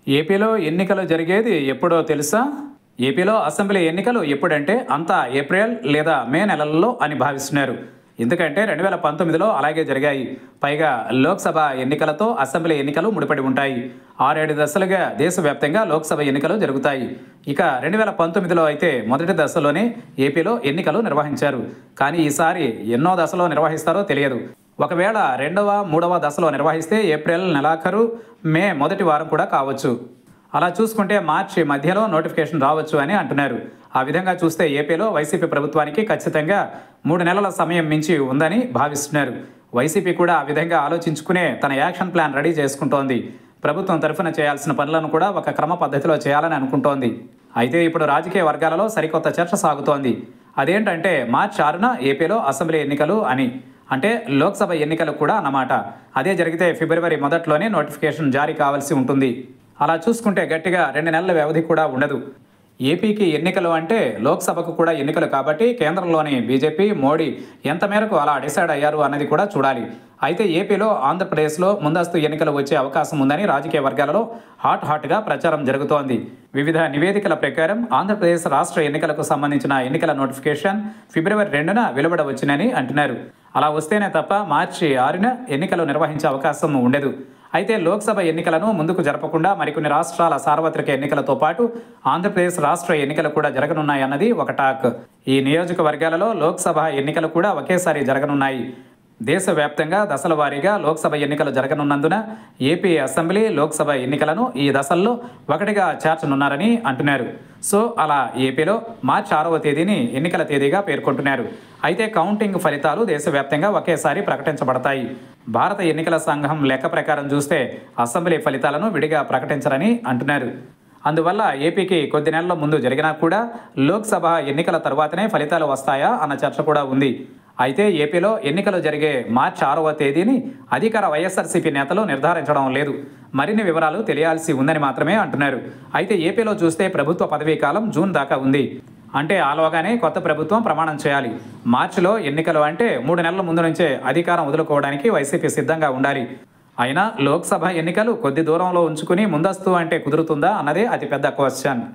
ఏపీలో ఎన్నికలు జరిగేది ఎప్పుడో తెలుసా ఏపీలో అసెంబ్లీ ఎన్నికలు ఎప్పుడంటే అంతా ఏప్రిల్ లేదా మే నెలల్లో అని భావిస్తున్నారు ఎందుకంటే రెండు వేల పంతొమ్మిదిలో అలాగే జరిగాయి పైగా లోక్సభ ఎన్నికలతో అసెంబ్లీ ఎన్నికలు ముడిపడి ఉంటాయి ఆరేడు దశలుగా దేశవ్యాప్తంగా లోక్సభ ఎన్నికలు జరుగుతాయి ఇక రెండు వేల పంతొమ్మిదిలో అయితే మొదటి దశలోనే ఏపీలో ఎన్నికలు నిర్వహించారు కానీ ఈసారి ఎన్నో దశలో నిర్వహిస్తారో తెలియదు ఒకవేళ రెండవ మూడవ దశలో నిర్వహిస్తే ఏప్రిల్ నెలాఖరు మే మొదటి వారం కూడా కావచ్చు అలా చూసుకుంటే మార్చి మధ్యలో నోటిఫికేషన్ రావచ్చు అని అంటున్నారు ఆ విధంగా చూస్తే ఏపీలో వైసీపీ ప్రభుత్వానికి ఖచ్చితంగా మూడు నెలల సమయం మించి ఉందని భావిస్తున్నారు వైసీపీ కూడా ఆ విధంగా ఆలోచించుకునే తన యాక్షన్ ప్లాన్ రెడీ చేసుకుంటోంది ప్రభుత్వం తరఫున చేయాల్సిన పనులను కూడా ఒక క్రమ పద్ధతిలో చేయాలని అనుకుంటోంది అయితే ఇప్పుడు రాజకీయ వర్గాలలో సరికొత్త చర్చ సాగుతోంది అదేంటంటే మార్చి ఆరున ఏపీలో అసెంబ్లీ ఎన్నికలు అని అంటే లోక్సభ ఎన్నికలు కూడా అన్నమాట అదే జరిగితే ఫిబ్రవరి మొదట్లోనే నోటిఫికేషన్ జారీ కావాల్సి ఉంటుంది అలా చూసుకుంటే గట్టిగా రెండు నెలల వ్యవధి కూడా ఉండదు ఏపీకి ఎన్నికలు అంటే లోక్సభకు కూడా ఎన్నికలు కాబట్టి కేంద్రంలోని బీజేపీ మోడీ ఎంత మేరకు అలా డిసైడ్ అయ్యారు అన్నది కూడా చూడాలి అయితే ఏపీలో ఆంధ్రప్రదేశ్లో ముందస్తు ఎన్నికలు వచ్చే అవకాశం ఉందని రాజకీయ వర్గాలలో హాట్ హాట్గా ప్రచారం జరుగుతోంది వివిధ నివేదికల ప్రకారం ఆంధ్రప్రదేశ్ రాష్ట్ర ఎన్నికలకు సంబంధించిన ఎన్నికల నోటిఫికేషన్ ఫిబ్రవరి రెండున వెలువడవచ్చునని అంటున్నారు అలా వస్తేనే తప్ప మార్చి ఆరున ఎన్నికలు నిర్వహించే అవకాశం ఉండదు అయితే లోక్సభ ఎన్నికలను ముందుకు జరపకుండా మరికొన్ని రాష్ట్రాల సార్వత్రిక ఎన్నికలతో పాటు ఆంధ్రప్రదేశ్ రాష్ట్ర ఎన్నికలు కూడా జరగనున్నాయన్నది ఒక టాక్ ఈ నియోజకవర్గాలలో లోక్సభ ఎన్నికలు కూడా ఒకేసారి జరగనున్నాయి దేశవ్యాప్తంగా దశల వారీగా లోక్సభ ఎన్నికలు జరగనున్నందున ఏపీ అసెంబ్లీ లోక్సభ ఎన్నికలను ఈ దశల్లో ఒకటిగా చేర్చనున్నారని అంటున్నారు సో అలా ఏపీలో మార్చి ఆరవ తేదీని ఎన్నికల తేదీగా పేర్కొంటున్నారు అయితే కౌంటింగ్ ఫలితాలు దేశవ్యాప్తంగా ఒకేసారి ప్రకటించబడతాయి భారత ఎన్నికల సంఘం లెక్క ప్రకారం చూస్తే అసెంబ్లీ ఫలితాలను విడిగా ప్రకటించరని అంటున్నారు అందువల్ల ఏపీకి కొద్ది నెలల ముందు జరిగినా కూడా లోక్సభ ఎన్నికల తర్వాతనే ఫలితాలు వస్తాయా అన్న చర్చ కూడా ఉంది అయితే ఏపీలో ఎన్నికలు జరిగే మార్చి ఆరవ తేదీని అధికార వైఎస్ఆర్సీపీ నేతలు నిర్ధారించడం లేదు మరిన్ని వివరాలు తెలియాల్సి ఉందని మాత్రమే అంటున్నారు అయితే ఏపీలో చూస్తే ప్రభుత్వ పదవీ కాలం జూన్ దాకా ఉంది అంటే ఆలోగానే కొత్త ప్రభుత్వం ప్రమాణం చేయాలి మార్చిలో ఎన్నికలు అంటే మూడు నెలల ముందు నుంచే అధికారం వదులుకోవడానికి వైసీపీ సిద్ధంగా ఉండాలి అయినా లోక్సభ ఎన్నికలు కొద్ది దూరంలో ఉంచుకుని ముందస్తు అంటే కుదురుతుందా అన్నదే అతిపెద్ద క్వశ్చన్